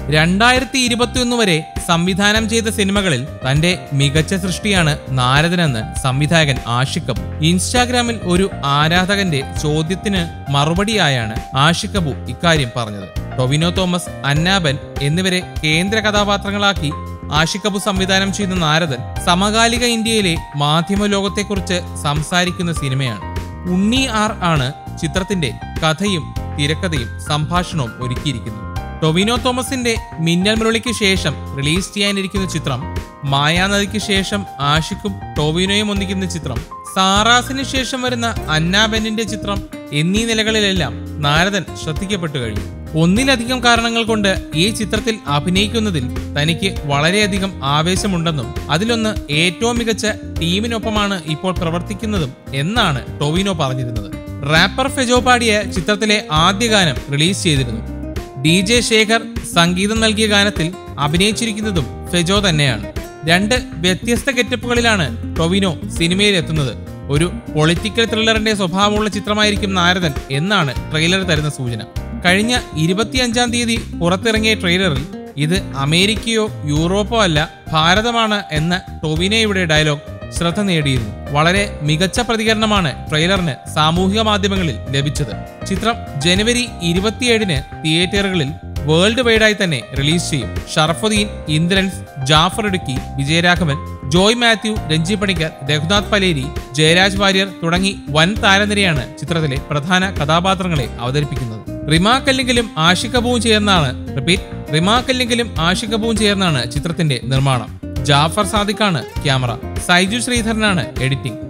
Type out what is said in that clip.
രണ്ടായിരത്തി ഇരുപത്തിയൊന്ന് വരെ സംവിധാനം ചെയ്ത സിനിമകളിൽ തന്റെ മികച്ച സൃഷ്ടിയാണ് നാരദനെന്ന് സംവിധായകൻ ആഷിഖ് കപൂർ ഇൻസ്റ്റാഗ്രാമിൽ ഒരു ആരാധകന്റെ ചോദ്യത്തിന് മറുപടിയായാണ് ആഷിഖ് കപൂർ ഇക്കാര്യം പറഞ്ഞത് ടൊവിനോ തോമസ് അന്നാബൻ എന്നിവരെ കേന്ദ്ര കഥാപാത്രങ്ങളാക്കി ആഷിഖ് കപൂർ സംവിധാനം ചെയ്യുന്ന നാരദൻ സമകാലിക ഇന്ത്യയിലെ മാധ്യമ ലോകത്തെക്കുറിച്ച് സംസാരിക്കുന്ന സിനിമയാണ് ഉണ്ണി ആർ ആണ് ചിത്രത്തിന്റെ കഥയും തിരക്കഥയും സംഭാഷണവും ഒരുക്കിയിരിക്കുന്നത് ടൊവിനോ തോമസിന്റെ മിന്നൽ മുരളിക്ക് ശേഷം റിലീസ് ചെയ്യാനിരിക്കുന്ന ചിത്രം മായാനദിക്ക് ശേഷം ആഷിഖും ടൊവിനോയും ഒന്നിക്കുന്ന ചിത്രം സാറാസിന് ശേഷം വരുന്ന അന്നാബെന്നിന്റെ ചിത്രം എന്നീ നിലകളിലെല്ലാം നാരദൻ ശ്രദ്ധിക്കപ്പെട്ടു കഴിഞ്ഞു ഒന്നിലധികം കാരണങ്ങൾ കൊണ്ട് ഈ ചിത്രത്തിൽ അഭിനയിക്കുന്നതിൽ തനിക്ക് വളരെയധികം ആവേശമുണ്ടെന്നും അതിലൊന്ന് ഏറ്റവും മികച്ച ടീമിനൊപ്പമാണ് ഇപ്പോൾ പ്രവർത്തിക്കുന്നതും എന്നാണ് ടൊവിനോ പറഞ്ഞിരുന്നത് റാപ്പർ ഫെജോ പാടിയ ചിത്രത്തിലെ ആദ്യ ഗാനം റിലീസ് ചെയ്തിരുന്നു ഡി ജെ ശേഖർ സംഗീതം നൽകിയ ഗാനത്തിൽ അഭിനയിച്ചിരിക്കുന്നതും ഫെജോ തന്നെയാണ് രണ്ട് വ്യത്യസ്ത ഗെറ്റപ്പുകളിലാണ് ടൊവിനോ സിനിമയിൽ എത്തുന്നത് ഒരു പൊളിറ്റിക്കൽ ത്രില്ലറിന്റെ സ്വഭാവമുള്ള ചിത്രമായിരിക്കും നാരദൻ എന്നാണ് ട്രെയിലർ തരുന്ന സൂചന കഴിഞ്ഞ ഇരുപത്തിയഞ്ചാം തീയതി പുറത്തിറങ്ങിയ ട്രെയിലറിൽ ഇത് അമേരിക്കയോ യൂറോപ്പോ അല്ല ഭാരതമാണ് എന്ന ടൊവിനോയുടെ ഡയലോഗ് ശ്രദ്ധ നേടിയിരുന്നു വളരെ മികച്ച പ്രതികരണമാണ് ട്രെയിലറിന് സാമൂഹിക മാധ്യമങ്ങളിൽ ലഭിച്ചത് ചിത്രം ജനുവരി ഇരുപത്തിയേഴിന് തിയേറ്ററുകളിൽ വേൾഡ് വൈഡായി തന്നെ റിലീസ് ചെയ്യും ഷറഫുദ്ദീൻ ഇന്ദ്രൻസ് ജാഫർ ഇടുക്കി വിജയരാഘവൻ ജോയ് മാത്യു രഞ്ജി പണിക്കർ രഘുനാഥ് പലേരി ജയരാജ് വാര്യർ തുടങ്ങി വൻ താരനിരയാണ് ചിത്രത്തിലെ പ്രധാന കഥാപാത്രങ്ങളെ അവതരിപ്പിക്കുന്നത് റിമാ കല്ലിങ്കിലും ആഷിഖ് കപൂറും ചേർന്നാണ് റിപ്പീറ്റ് റിമാ കല്ലിങ്കിലും ആഷിഖ് കപൂറും ചേർന്നാണ് ചിത്രത്തിന്റെ നിർമ്മാണം ജാഫർ സാദിഖാണ് ക്യാമറ സൈജു ശ്രീധരനാണ് എഡിറ്റിംഗ്